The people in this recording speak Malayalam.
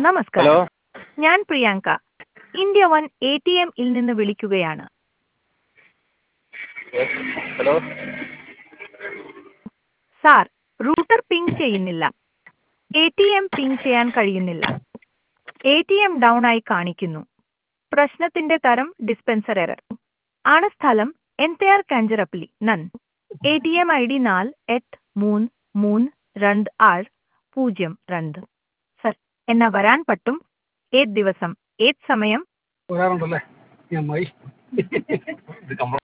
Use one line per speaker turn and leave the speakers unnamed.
നമസ്കാരം
ഹലോ
ഞാൻ Priyanka India one A T എമ്മിൽ നിന്ന് വിളിക്കുകയാണ്
ഹലോ
സാർ റൂട്ടർ പിങ് ചെയ്യുന്നില്ല എ ടി എം പിങ് ചെയ്യാൻ കഴിയുന്നില്ല എ ടി എം ഡൗൺ ആയി കാണിക്കുന്നു പ്രശ്നത്തിന്റെ തരം ഡിസ്പെൻസർ എറർ ആണ് സ്ഥലം എൻതയാർ കാഞ്ചറപ്പലി നൻ A T M I D നാല് എട്ട് മൂന്ന് മൂന്ന് രണ്ട് ആറ് പൂജ്യം രണ്ട് സർ എന്നാ വരാൻ പറ്റും ഏത് ദിവസം ഏത് സമയം
വരാറുണ്ടല്ലേ ഞാൻ മൈ